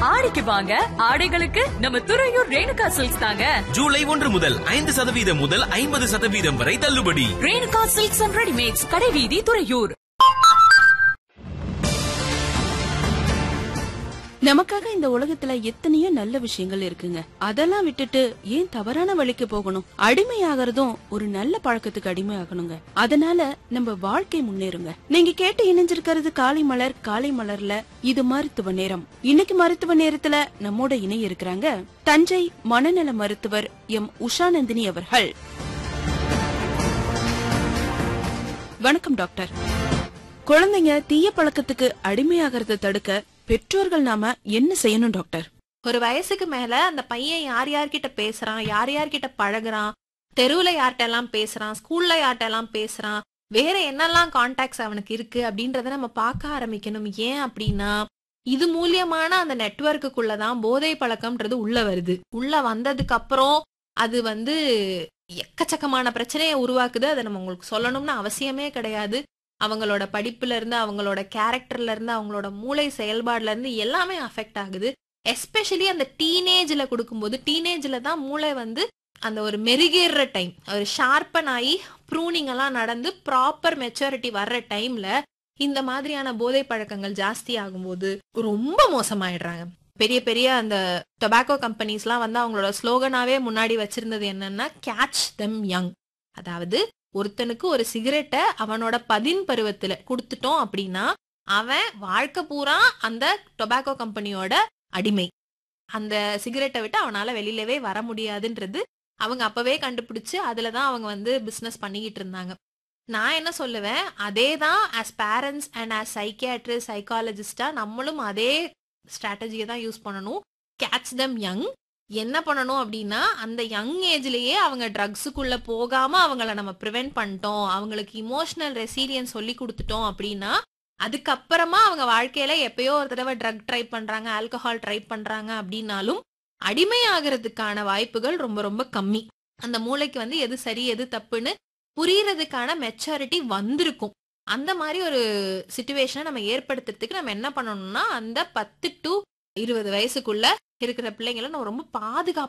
ஆடிக்கு வாங்க ஆடைகளுக்கு நம்ம துறையூர் ரேணுகா சில்க்ஸ் தாங்க ஜூலை ஒன்று முதல் ஐந்து சதவீதம் முதல் ஐம்பது சதவீதம் வரை தள்ளுபடி ரேணுகா சில்க்ஸ் அண்ட் ரெடிமேட்ஸ் கடைவீதி துறையூர் நமக்காக இந்த உலகத்துல எத்தனையோ நல்ல விஷயங்கள் இருக்குங்க அதெல்லாம் விட்டுட்டு ஏன் தவறான வழிக்கு போகணும் அடிமையாகிறதும் ஒரு நல்ல பழக்கத்துக்கு அடிமையாகணுங்க அதனால நம்ம வாழ்க்கை முன்னேறுங்க நீங்க கேட்டு இணைஞ்சிருக்கிறது காலை மலர் காலை மலர்ல இது மருத்துவ நேரம் இன்னைக்கு மருத்துவ நேரத்துல நம்மோட இணைய இருக்கிறாங்க தஞ்சை மனநல மருத்துவர் எம் உஷாநந்தினி அவர்கள் வணக்கம் டாக்டர் குழந்தைங்க தீய பழக்கத்துக்கு அடிமையாகிறத தடுக்க பெற்றோர்கள் நாம என்ன செய்யணும் டாக்டர் ஒரு வயசுக்கு மேல அந்த பையன் யார் யார்கிட்ட பேசுறான் யார் யார்கிட்ட பழகுறான் தெருவுல யார்கிட்ட எல்லாம் பேசுறான் ஸ்கூல்ல யார்கிட்ட எல்லாம் பேசுறான் வேற என்னெல்லாம் கான்டாக்ட்ஸ் அவனுக்கு இருக்கு அப்படின்றத நம்ம பார்க்க ஆரம்பிக்கணும் ஏன் அப்படின்னா இது மூலியமான அந்த நெட்வொர்க்குள்ளதான் போதை பழக்கம்ன்றது உள்ள வருது உள்ள வந்ததுக்கு அப்புறம் அது வந்து எக்கச்சக்கமான பிரச்சனையை உருவாக்குது அதை நம்ம உங்களுக்கு சொல்லணும்னு அவசியமே கிடையாது அவங்களோட படிப்புல இருந்து அவங்களோட கேரக்டர்ல இருந்து அவங்களோட மூளை செயல்பாடுல இருந்து எல்லாமே அஃபெக்ட் ஆகுது எஸ்பெஷலி அந்த டீனேஜ்ல கொடுக்கும்போது டீனேஜ்ல தான் மூளை வந்து அந்த ஒரு மெருகேறுற டைம் ஒரு ஷார்ப்பன் ஆகி ப்ரூனிங் எல்லாம் நடந்து ப்ராப்பர் மெச்சூரிட்டி வர்ற டைம்ல இந்த மாதிரியான போதை பழக்கங்கள் ஜாஸ்தி ஆகும்போது ரொம்ப மோசமாயிடுறாங்க பெரிய பெரிய அந்த டொபாக்கோ கம்பெனிஸ்லாம் வந்து அவங்களோட ஸ்லோகனாவே முன்னாடி வச்சிருந்தது என்னன்னா கேட்ச் தெம் யங் அதாவது ஒருத்தனுக்கு ஒரு சிகரெட்டை அவனோட பதின் பருவத்துல கொடுத்துட்டோம் அப்படின்னா அவன் வாழ்க்கை பூரா அந்த டொபாக்கோ கம்பெனியோட அடிமை அந்த சிகரெட்டை விட்டு அவனால வெளியிலவே வர முடியாதுன்றது அவங்க அப்பவே கண்டுபிடிச்சு அதுல தான் அவங்க வந்து பிசினஸ் பண்ணிக்கிட்டு இருந்தாங்க நான் என்ன சொல்லுவேன் அதே தான் as parents and as psychiatrist சைக்காலஜிஸ்டா நம்மளும் அதே ஸ்ட்ராட்டஜியை தான் யூஸ் பண்ணணும் கேட்ச் தம் யங் என்ன பண்ணணும் அப்படின்னா அந்த யங் ஏஜ்லயே அவங்க ட்ரக்ஸுக்குள்ள போகாம அவங்கள நம்ம ப்ரிவென்ட் பண்ணிட்டோம் அவங்களுக்கு இமோஷனல் ரெசீலியன்ஸ் சொல்லி கொடுத்துட்டோம் அப்படின்னா அதுக்கப்புறமா அவங்க வாழ்க்கையில எப்பயோ ஒரு தடவை ட்ரக் ட்ரை பண்றாங்க ஆல்கஹால் ட்ரை பண்றாங்க அப்படின்னாலும் அடிமையாகிறதுக்கான வாய்ப்புகள் ரொம்ப ரொம்ப கம்மி அந்த மூளைக்கு வந்து எது சரி எது தப்புன்னு புரியறதுக்கான மெச்சாரிட்டி வந்திருக்கும் அந்த மாதிரி ஒரு சுச்சுவேஷனை நம்ம ஏற்படுத்துறதுக்கு நம்ம என்ன பண்ணணும்னா அந்த பத்து டு இருபது வயசுக்குள்ள இருக்கிற பிள்ளைங்களை நம்ம ரொம்ப பாதுகாப்பு